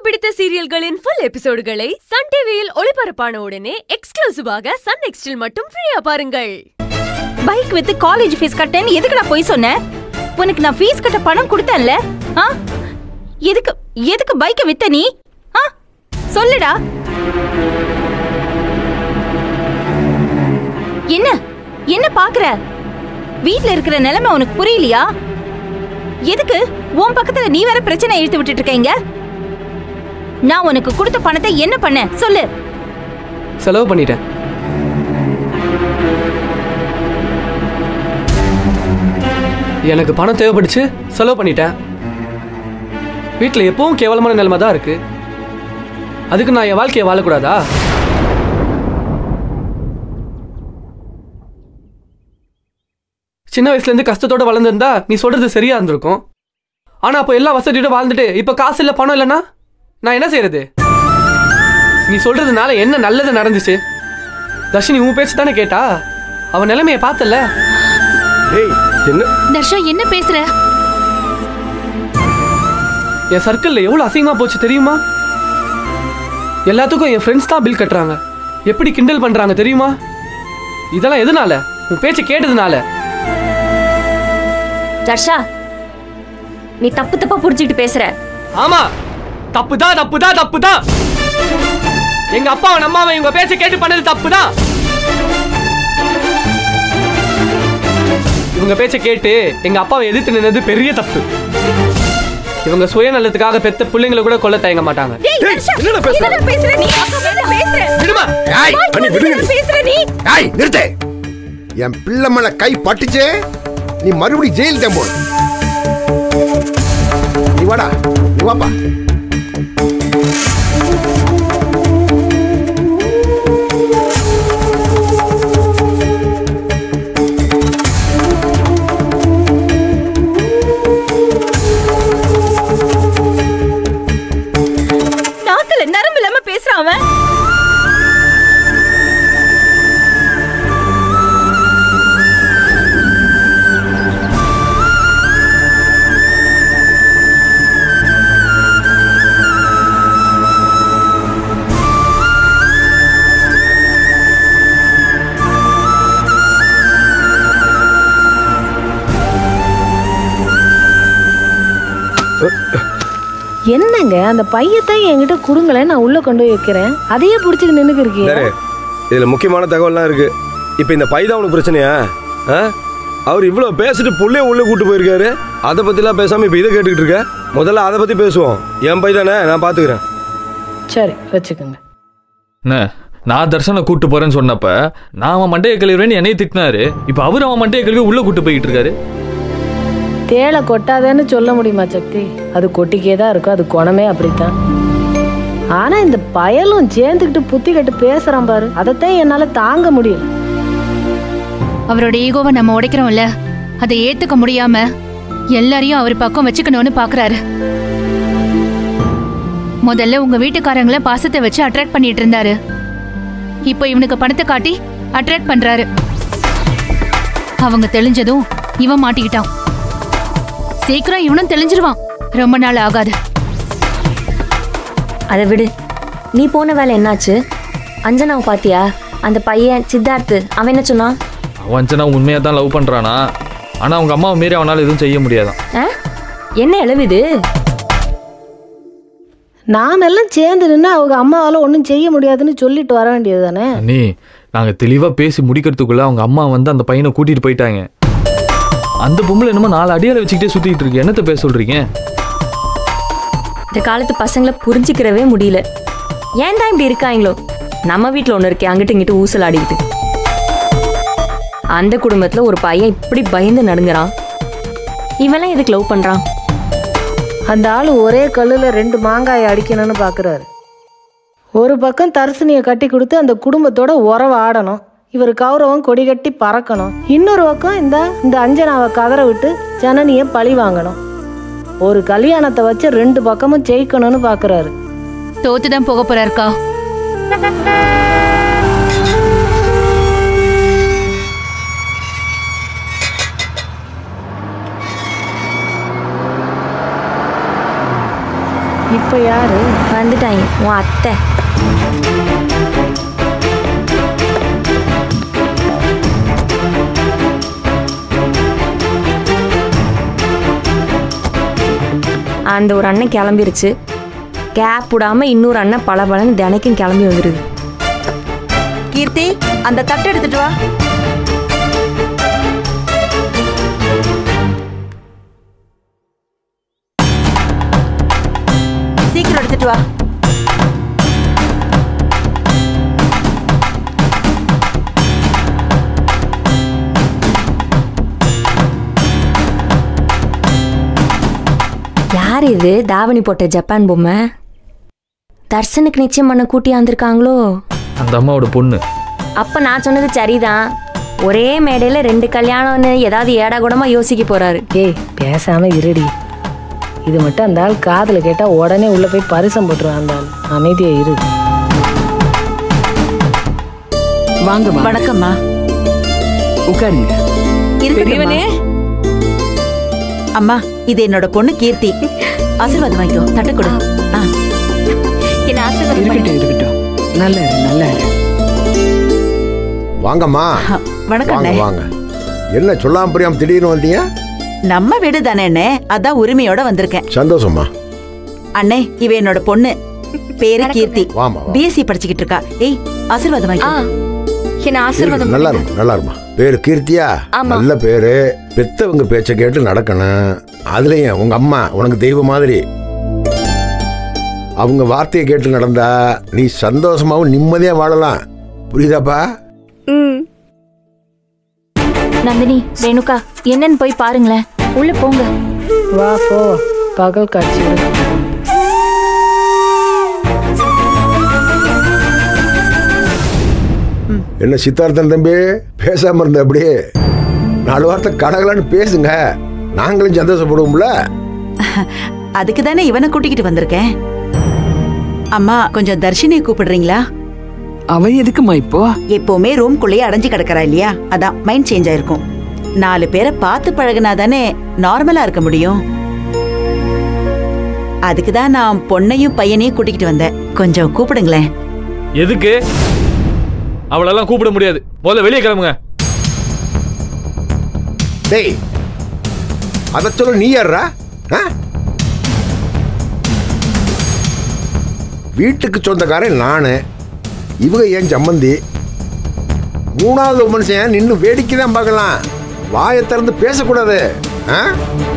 பிடித்த சீரியல்களின் full எபிசோடுகளை Sun டிவியில் ஒளிபரப்பான உடனே எக்ஸ்க்ளூசிவாக சன் நெக்ஸ்டில் மட்டும் ஃப்ரீயா பாருங்கள் பைக் வித்து காலேஜ் ஃபீஸ் கட்டேன்னு எதுக்குடா போய் சொன்னேன் உனக்கு நான் ஃபீஸ் கட்ட பணம் கொடுத்தேன்ல ஆ எதுக்கு எதுக்கு பைக்கை வித்த நீ ஆ சொல்லுடா என்ன என்ன பாக்குற வீட்ல இருக்கிற நிலைமை உனக்கு புரியலையா எதுக்கு உன் பக்கத்துல நீ வேற பிரச்சனை இழுத்து விட்டுட்டு இருக்கீங்க நான் உனக்கு கொடுத்த பணத்தை என்ன பண்ண சொல்லு செலவு பண்ணிட்டேன் எனக்கு பணம் தேவைப்பட்டுச்சு செலவு பண்ணிட்டேன் வீட்டில் எப்பவும் கேவலமான நிலைமை தான் இருக்கு அதுக்கு நான் என் வாழ்க்கையை வாழக்கூடாதா சின்ன வயசுலேருந்து கஷ்டத்தோட வளர்ந்துருந்தா நீ சொல்றது சரியா இருந்திருக்கும் ஆனா அப்போ எல்லா வசதியோட வாழ்ந்துட்டு இப்போ காசு இல்லை பணம் இல்லைன்னா நான் என்ன செய்யறது நீ சொல்றதுனால என்ன நல்லது நடந்துச்சு தர்ஷினி உன் பேச்சு தானே கேட்டா அவன் நிலைமையை பார்த்தல ஏய் என்ன தர்ஷா என்ன பேசுற என் சர்க்கிளில் எவ்வளோ அசிங்கமாக போச்சு தெரியுமா எல்லாத்துக்கும் என் ஃப்ரெண்ட்ஸ் தான் பில் கட்டுறாங்க எப்படி கிண்டல் பண்ணுறாங்க தெரியுமா இதெல்லாம் எதனால உன் பேச்சை கேட்டதுனால தர்ஷா நீ தப்பு தப்பா புரிஞ்சுக்கிட்டு பேசுற ஆமா தப்பு தான் தப்பு தான் தப்பு தான் எங்க அப்பாவை நம்மாவை இவங்க பேச்ச கேட்டு பண்ணது தப்பு தான் இவங்க பேச்ச கேட்டு எங்க அப்பாவை எதிர்த்து நின்னது பெரிய தப்பு இவங்க சுயநலத்துக்காக பெத்த பிள்ளைங்களை கூட கொல்ல தயங்க மாட்டாங்க என்னடா பேசுற பேசுற நீ அங்க மேல பேசுற விடுமா ஏய் பண்ணி விடுங்க நீ. பேசுற நீ ஏய் நிறுத்து என் பிள்ளை மேல கை பட்டுச்சே நீ மறுபடியும் ஜெயில் தான் போடு நீ வாடா நீ வாப்பா நாக்குல நரம்பு இல்லாம பேசுறான் அவன் என்னங்க அந்த பையத்தை என்கிட்ட கொடுங்களேன் நான் உள்ள கொண்டு போய் வைக்கிறேன் அதையே பிடிச்சிட்டு நின்னுக்கு இருக்கீங்க சரி இதில் முக்கியமான தகவல்லாம் இருக்கு இப்போ இந்த பை தான் உனக்கு பிரச்சனையா ஆ அவர் இவ்வளோ பேசிட்டு புள்ளைய உள்ளே கூட்டு போயிருக்காரு அதை பற்றிலாம் பேசாமல் இப்போ இதை கேட்டுக்கிட்டு இருக்க முதல்ல அதை பற்றி பேசுவோம் என் பை தானே நான் பார்த்துக்கிறேன் சரி வச்சுக்கோங்க என்ன நான் தர்ஷனை கூட்டு போறேன்னு சொன்னப்ப நான் அவன் மண்டையை கழுவுறேன்னு என்னைய திட்டினாரு இப்போ அவர் அவன் மண்டையை கழுவி உள்ள கூட்டு போய்கிட்டு இருக்காரு தேளை கொட்டாதேன்னு சொல்ல முடியுமா சக்தி அது கொட்டிக்கே தான் இருக்கும் அது குணமே அப்படித்தான் ஆனா இந்த பயலும் சேர்ந்துக்கிட்டு புத்தி கட்டு பேசுறான் பாரு அதைத்தான் என்னால தாங்க முடியல அவரோட ஈகோவை நம்ம உடைக்கிறோம்ல அதை ஏத்துக்க முடியாம எல்லாரையும் அவர் பக்கம் வச்சுக்கணும்னு பாக்குறாரு முதல்ல உங்க வீட்டுக்காரங்கள பாசத்தை வச்சு அட்ராக்ட் பண்ணிட்டு இருந்தாரு இப்போ இவனுக்கு பணத்தை காட்டி அட்ராக்ட் பண்றாரு அவங்க தெளிஞ்சதும் இவன் மாட்டிக்கிட்டான் சீக்கிரம் இவனும் தெளிஞ்சிருவான் ரொம்ப நாள் ஆகாது அதை விடு நீ போன வேலை என்னாச்சு அஞ்சனாவை பாத்தியா அந்த பையன் சித்தார்த்து அவன் என்ன சொன்னான் அவன் உண்மையாக தான் லவ் பண்ணுறானா ஆனால் அவங்க அம்மாவை மீறி அவனால் எதுவும் செய்ய முடியாதான் ஆ? என்ன எழுவுது நாம எல்லாம் சேர்ந்து நின்று அவங்க அம்மாவால ஒன்றும் செய்ய முடியாதுன்னு சொல்லிட்டு வர வேண்டியது தானே அண்ணி நாங்கள் தெளிவாக பேசி முடிக்கிறதுக்குள்ள அவங்க அம்மா வந்து அந்த பையனை கூட்டிகிட்டு போயிட்டாங்க அந்த பொம்பளை என்னமோ நாலு அடியால வச்சுக்கிட்டே சுற்றிட்டு இருக்கு என்னத்த பேச சொல்கிறீங்க இந்த காலத்து பசங்களை புரிஞ்சுக்கிறவே முடியல ஏன் தான் இப்படி இருக்காங்களோ நம்ம வீட்டில் ஒன்று இருக்கே அங்கிட்டு இங்கிட்டு ஊசல் ஆடிக்கிட்டு அந்த குடும்பத்தில் ஒரு பையன் இப்படி பயந்து நடுங்குறான் இவெல்லாம் எதுக்கு லவ் பண்ணுறான் அந்த ஆள் ஒரே கல்லுல ரெண்டு மாங்காயை அடிக்கணும்னு பாக்குறாரு ஒரு பக்கம் தரிசனியை கட்டி கொடுத்து அந்த குடும்பத்தோட உறவை ஆடணும் இவர் கௌரவம் கொடி கட்டி பறக்கணும் இன்னொரு பக்கம் இந்த இந்த அஞ்சனாவை கதற விட்டு ஜனனியை பழி வாங்கணும் ஒரு கல்யாணத்தை வச்சு ரெண்டு பக்கமும் ஜெயிக்கணும்னு பாக்குறாரு தோத்துதான் போக போறாருக்கா இப்போ யாரு வந்துட்டாங்க உன் அத்தை அந்த ஒரு அண்ணன் கிளம்பிருச்சு கேப் விடாம இன்னொரு அண்ணன் பல பலன்னு தினைக்கும் கிளம்பி வந்துருது கீர்த்தி அந்த தட்டு எடுத்துட்டு வா சீக்கிரம் எடுத்துட்டு வா யார் இது தாவணி போட்ட ஜப்பான் பொம்மை தர்சனுக்கு நிச்சயம் பண்ண கூட்டி வந்திருக்காங்களோ அந்த அம்மாவோட பொண்ணு அப்ப நான் சொன்னது சரிதான் ஒரே மேடையில ரெண்டு கல்யாணம்னு ஏதாவது ஏடா கூடமா யோசிக்க போறாரு ஏய் பேசாம இருடி இது மட்டும் அந்த ஆள் காதுல கேட்டா உடனே உள்ள போய் பரிசம் போட்டுருவான் அந்த ஆள் அமைதியா இரு வாங்கம்மா வணக்கம்மா உட்காருங்க இருக்கட்டும்மா. அம்மா இது என்னோட பொண்ணு கீர்த்தி ஆசீர்வாதம் வாங்கிக்கோ தட்டு கொடு ஆ. என்ன ஆசீர்வாதம் இருக்கட்டும் இருக்கட்டும் நல்லா இரு நல்லா இரு வாங்கம்மா வணக்கம் வாங்க அண்ணே. வாங்க என்ன சொல்லாம புரியாம திடீர்னு வந்தீங்க நம்ம வீடு தானே அண்ணே அதான் உரிமையோட வந்திருக்கேன் சந்தோஷமா அண்ணே இவ என்னோட பொண்ணு பேரு கீர்த்தி வாமா வா பிஎஸ்சி படிச்சுக்கிட்டு இருக்கா ஏய் ஆசீர்வாதம் ஆ வாங்கிக்கோ என்ன இருக்கு, ஆசீர்வாதம் நல்லா இருக்கும் நல்லா இருக்குமா பேரு கீர்த்தியா ஆமா. நல்ல பேரு பெத்தவங்க பேச்ச கேட்டு நடக்கணும் அதுலயும் உங்க அம்மா உனக்கு தெய்வம் மாதிரி அவங்க வார்த்தையை கேட்டு நடந்தா நீ சந்தோஷமாவும் நிம்மதியா வாழலாம் புரியுதாப்பா நந்தினி ரேணுகா என்னன்னு போய் பாருங்களேன் உள்ள போங்க வா போ பகல் காட்சி இருக்கு. என்ன சித்தார்த்தன் தம்பி பேசாம இருந்த அப்படியே நாலு வார்த்தை கடகலான்னு பேசுங்க நாங்களும் சந்தோஷப்படுவோம்ல அதுக்கு தானே இவனை கூட்டிக்கிட்டு வந்திருக்கேன் அம்மா கொஞ்சம் தர்ஷினியை கூப்பிடுறீங்களா அவ எதுக்குமா இப்போ எப்பவுமே ரூம்குள்ளேயே அடைஞ்சு கிடக்கறா இல்லையா அதான் மைண்ட் சேஞ்ச் ஆயிருக்கும் நாலு பேரை பார்த்து பழகுனா தானே நார்மலா இருக்க முடியும் அதுக்கு தான் நான் பொண்ணையும் பையனையும் கூட்டிக்கிட்டு வந்தேன் கொஞ்சம் கூப்பிடுங்களேன் எதுக்கு அவளெல்லாம் கூப்பிட முடியாது முதல்ல வெளியே கிளம்புங்க டேய் அதை சொல்ல நீ யாரா ஆ? வீட்டுக்கு சொந்தக்காரன் நானு இவங்க என் சம்மந்தி மூணாவது மனுஷன் நின்று வேடிக்கை தான் பார்க்கலாம் வாயை திறந்து பேசக்கூடாது ஆ